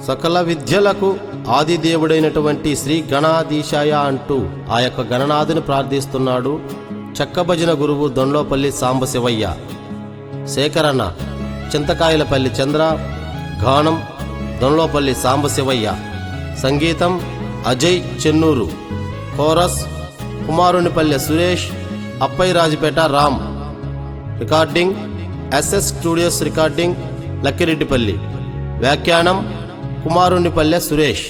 సకల విద్యలకు ఆది దేవుడైనటువంటి శ్రీ గణాధీశాయ అంటూ ఆ యొక్క గణనాథుని ప్రార్థిస్తున్నాడు చెక్కభజన గురువు దొండ్లోపల్లి సాంబశివయ్య శేఖరన్న చింతకాయలపల్లి చంద్ర గానం దొండ్లోపల్లి సాంబశివయ్య సంగీతం Ajay Chennur chorus Kumarunipalle Suresh Appairajupeta Ram recording SS studios recording Lakkireddipalli వ్యాఖ్యానం కుమారునిపల్లె సురేష్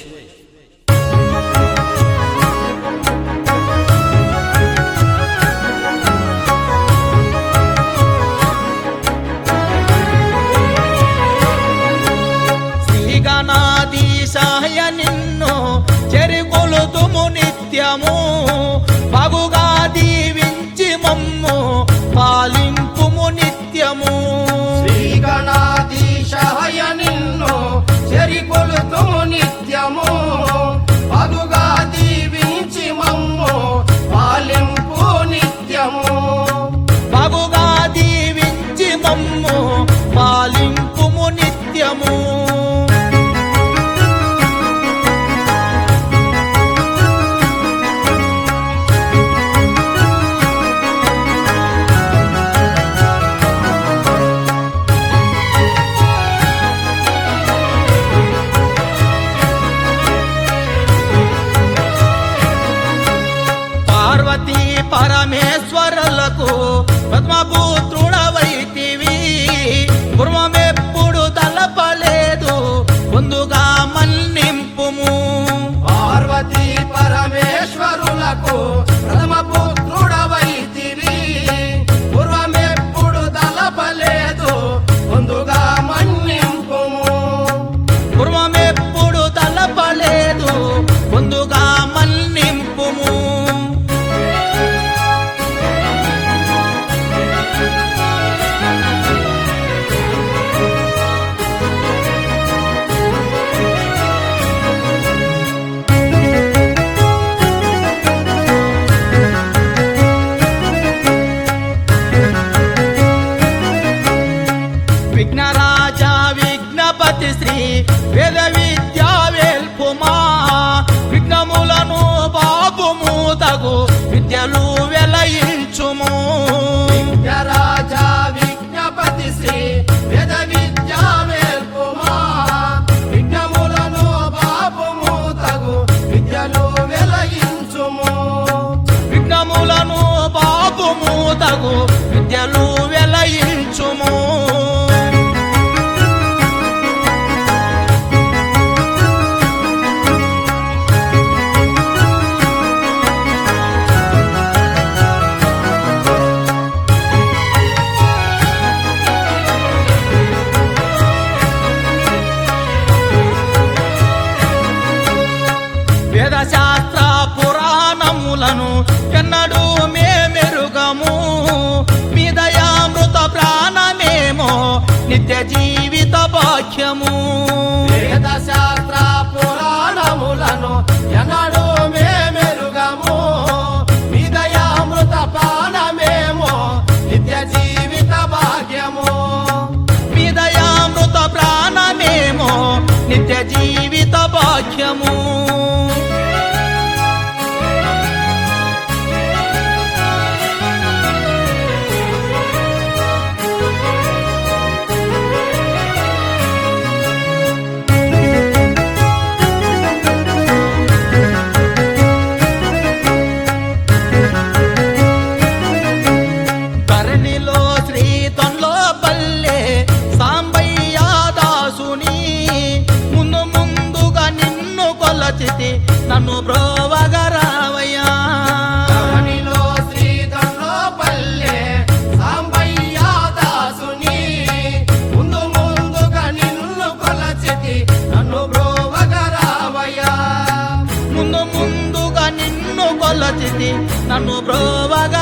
శ్రీగణాధీశాయ నిన్ను చెరికొలుతుము నిత్యము బగుగా దీవించి మమ్ము పాలింపుము నిత్యము శ్రీగణాధీశాయ నిన్ను చెరికొలుతూ నిత్యము పదుగా దీవించి మమ్ము పాలింపు నిత్యము బగుగా దీవించి మమ్ము పాలింపుము నిత్యము పార్వతీ పరమేశ్వరులకు పద్మపుత్రుడవైతివి పూర్వమెప్పుడు తలపలేదు ముందుగా మన్నింపుము పార్వతీ పరమేశ్వరులకు ప్రథమ పుత్రుడవైతివి పూర్వమెప్పుడు తలపలేదు ముందుగా మన్నింపుము పూర్వమెప్పుడు తలపలేదు ముందుగా మన్నింపుము విఘ్నరాజా విఘ్నపతి శ్రీ వేద విద్యా వేల్పుమా విఘ్నములను బాబుము తగు విద్యలు వెలయించుము రాజా విజ్ఞపతి శ్రీ వేద విద్యా వేల్పుమా విఘ్నములను బాపుము తగు విద్యలు వెలయించుము విఘ్నములను బాబుము తగు విద్యలు వెలయించుము వేదశాస్త్ర పురాణములను ఎన్నడూ మేమెరుగము మీ దయామృత ప్రాణమేమో నిత్య జీవిత భాగ్యము వేద శాస్త్ర పురాణములను ఎన్నడూ మేమెరుగము మీ దయామృత ప్రాణమేమో నిత్య జీవిత భాగ్యము మీ దయామృత ప్రాణమేమో నిత్య జీవిత భాగ్యము ధరణిలో శ్రీ తొంలో పల్లె సాంబయ్య దాసుని ముందు ముందుగా నిన్ను కొలచితి నన్ను బ్రోవగరావయ్యా ధరణిలో శ్రీధంలో పల్లె సాంబయ్య దాసుని ముందు ముందుగా నిన్ను కొలచితి నన్ను బ్రోవగరావయ్యా ముందు ముందుగా నిన్ను కొలచితి నన్ను బ్రోవగ